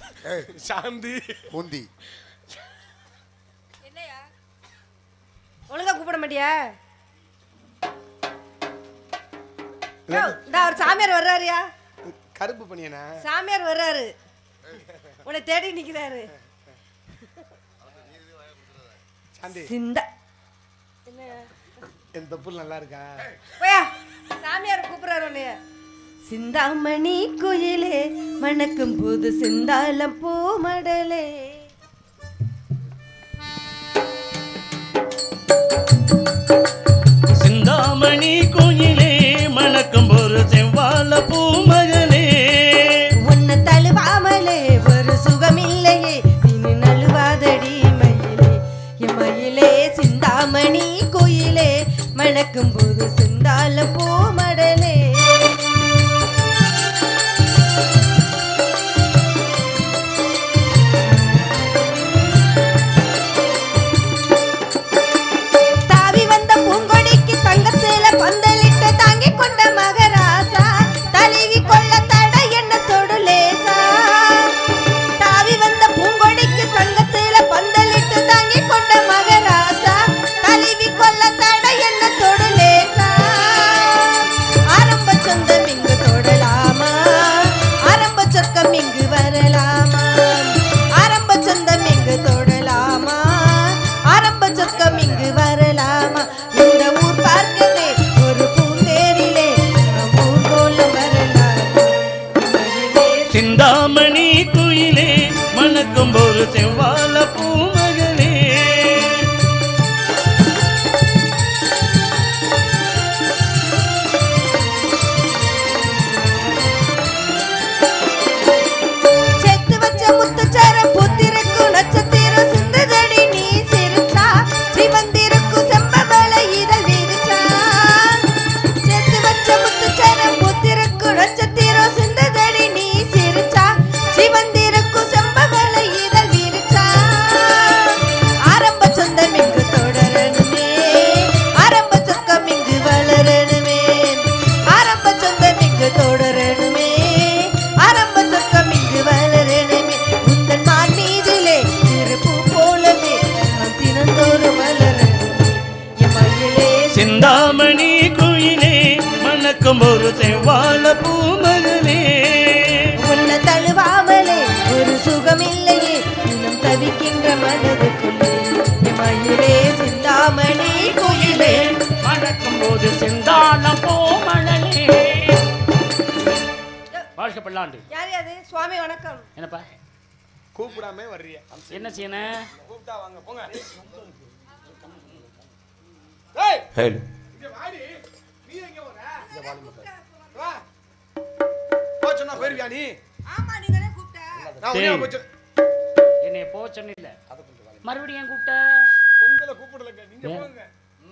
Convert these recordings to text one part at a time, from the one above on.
ஏய் சாந்தி பூந்தி என்னையா ஒழுங்கா கூப்பிட மாட்டியா யோ, இந்தா அவர் சாமியார் வர்றாருயா கருப்பு பண்ணியனா சாமியார் வர்றாரு உன்னை தேடி நிக்கிறாரு சாந்தி சிந்த என்னய்யா? என் தொப்புள் நல்லா இருக்கா போயா சாமியார் கூப்பிடுறாரு உன்னைய சிந்தாமணி குயிலே மணக்கும் போது சிந்தாலம் பூமடலே சிந்தாமணி கோயிலே மணக்கும் ஒரு செவ்வாழ பூமகளே உன்னை தழுவாமலே ஒரு சுகமில்லையே இனி நழுவாதடி மயிலே என் மயிலே சிந்தாமணி குயிலே மணக்கும் போது சிந்தாலம் பூமடலே தாவி வந்த பூங்கொடிக்கு தங்கத்தில பந்தலிட்டு தாங்கி கொண்ட மகராசா தழுவி கொள்ள தடை என்ன தொடுலேசா தாவி வந்த பூங்கொடிக்கு தங்கத்தில பந்தலிட்டு தாங்கி கொண்ட மகராசா தழுவி கொள்ள தடை என்ன தொடுலேசா ஆரம்ப சொந்தம் இங்கு தொடலாமா ஆரம்ப சொர்க்கம் இங்கு வரலாமா ஆரம்ப சொந்தம் இங்கு தொடலாமா ஆரம்ப சொர்க்கம் இங்கு வரலாமா இந்த ஊர் பார்க்கவே ஒரு பூந்தேரிலே நம் ஊர்கோலம் வரலாமா மயிலே சிந்தாமணி குயிலே மணக்கும் ஒரு செவ்வாழ பூமகளே செத்து வச்ச முத்துச்சாரம் புத்திருக்கும் நட்சத்திரம் சிந்துதடி நீ சிரிச்சா சிவந்திருக்கும் செம்பவளை இதழ் விரிச்சா செத்து வச்ச முத்துச்சாரம் புத்திருக்கும் நட்சத்திரம் சிந்துதடி நீ சிரிச்சா சிவந்திருக்கும் செம்பவளை இதழ் விரிச்சா ஆரம்ப சொந்தம் இங்கு தொடரணுமே ஆரம்ப சொர்க்கம் இங்கு வளரணுமே ஆரம்ப சொந்தம் இங்கு தொடரணுமே ஆரம்ப சொர்க்கம் இங்கு வளரணுமே உந்தன் மான் மீதிலே திருப்பூ போலவே நான் தினந்தோறும் வளரணுமே என் மயிலே சிந்தாமணி குயிலே மணக்கும் ஒரு செவ்வாழ பூமகளே உன்னை தழுவாமலே ஒரு சுகமில்லையே இன்னும் தவிக்கின்ற மனதுக்குள்ளே என் மயிலே சிந்தாமணி குயிலே மணக்கும் போது செந்தாளம் பூமழலே வாழ்க்கை பல்லாண்டு யார் யாது சுவாமி வணக்கம் என்னப்பா கூப்பிடாம வர்றிய என்ன செய்யணும் கூப்பிட்டா வாங்க போங்க ஏய் ஹேலு இங்க வாடி நீ எங்க வர வா போ சொன்னா போயிருவியா நீ ஆமா நீங்க கூப்பிட்ட நான் உடனே டேய். போச்சு என்னை போ சொன்னில்ல மறுபடியும் ஏன் கூப்பிட்ட உங்களை கூப்பிடலங்க நீங்க ஏன்? போங்க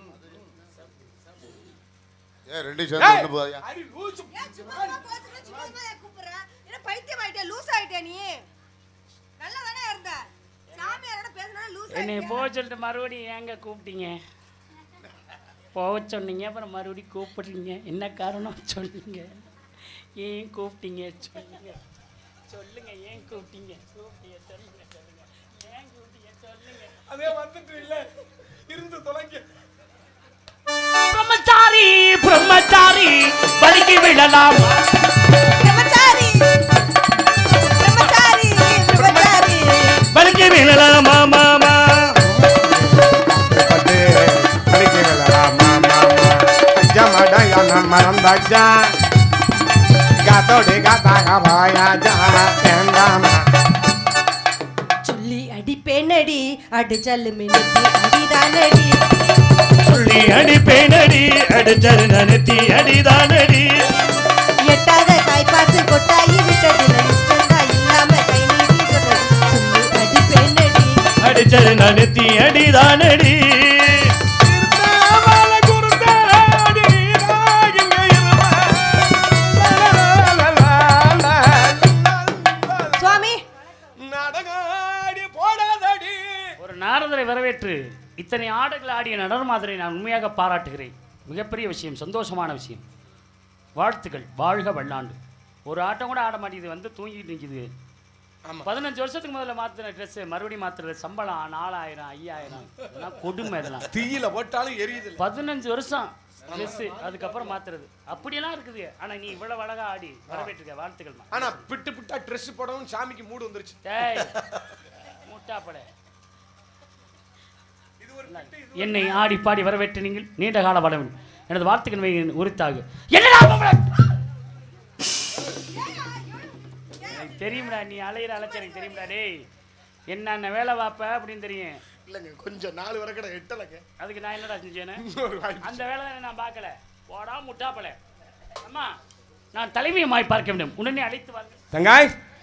ஏன் ரெண்டு சேர்ந்து ஒண்ணு போதாயா அடி லூசு பைத்தியம் ஆயிட்டே லூஸ் ஆயிட்டே நீ நல்லா தானே இருந்த சாமியாரோட பேசினா லூஸ் என்னை போக சொல்லிட்டு மறுபடியும் ஏங்க கூப்பிட்டீங்க போக சொன்னீங்க அப்புறம் மறுபடியும் கூப்பிடுறீங்க என்ன காரணம் சொல்லுங்க ஏன் கூப்பிட்டீங்க சொல்லுங்க சொல்லுங்க ஏன் கூப்பிட்டீங்க கூப்பிட்டீங்க சொல்லுங்க சொல்லுங்க ஏன் கூப்பிட்டீங்க சொல்லுங்க அதே வந்துட்டு இல்ல இருந்து தொலைங்க பிரம்மச்சாரி பிரம்மச்சாரி பலிக்கு விழலாம் பிரம்மச்சாரி பிரம்மச்சாரி பிரம்மச்சாரி பலிக்கு விழலாமா மாமா பட்டு படிக்கலாம் மாமா ஜமடையான மறந்தாச்சா காத்தோடி காத்தாக போயாச்சா வேண்டாமா சொல்லி அடிப்பேனடி அடிச்சல்லு மினுத்தி அடிதானடி சொல்லி அடிப்பேனடி அடிச்சது நனத்தி அடிதானடி எட்டாத காய் பார்த்து கொட்டாயி விட்டதில்லை இஷ்டந்தா இல்லாம கை நீட்டி சொன்னது சொல்லி அடிப்பேனடி அடிச்சது நனத்தி அடிதானடி சுவாமி நடகாடி போடாதடி ஒரு நாரதரை வரவேற்று இத்தனை ஆடுகள் ஆடிய நடன மாதிரி நான் உண்மையாக பாராட்டுகிறேன் மிகப்பெரிய விஷயம் சந்தோஷமான விஷயம் வாழ்த்துக்கள் வாழ்க வல்லாண்டு ஒரு ஆட்டம் கூட ஆட மாட்டேங்குது வந்து தூங்கிட்டு நிற்கிது ஆமா. பதினஞ்சு வருஷத்துக்கு முதல்ல மாத்தின ட்ரெஸ் மறுபடியும் மாத்துறது சம்பளம் நாலாயிரம் ஐயாயிரம் இதெல்லாம் கொடுமை இதெல்லாம் தீயில போட்டாலும் எரியுது இல்ல. பதினஞ்சு வருஷம் ட்ரெஸ் அதுக்கப்புறம் மாத்துறது அப்படியெல்லாம் இருக்குது ஆனா நீ இவ்வளவு அழகா ஆடி வரவேற்றுக்க வாழ்த்துக்கள்மா ஆனா பிட்டு பிட்டா ட்ரெஸ் போடவும் சாமிக்கு மூடு வந்துருச்சு டேய் முட்டாப்பட இது ஒரு பிட்டு, இது என்னை ஆடி பாடி வரவேற்று நீங்கள் நீண்ட கால வளவன் எனது வாழ்த்துக்கள் மிக உரித்தாக என்னடா பொம்பளை? எனக்கு தெரியும்டா நீ அலையிற அலைச்ச எனக்கு தெரியும்டா டேய் என்னென்ன வேலை வாப்ப அப்படின்னு தெரியும் இல்லைங்க கொஞ்சம் நாலு வரை கடை எட்டலைங்க அதுக்கு நான் என்னடா செஞ்சேன்னு இன்னொரு வாய்ப்பு அந்த வேலை தானே நான் பார்க்கல போடா முட்டாப்பல அம்மா நான் தலைமையை மாய் பார்க்க வேண்டும் உடனே அழைத்து வாங்க தங்காய்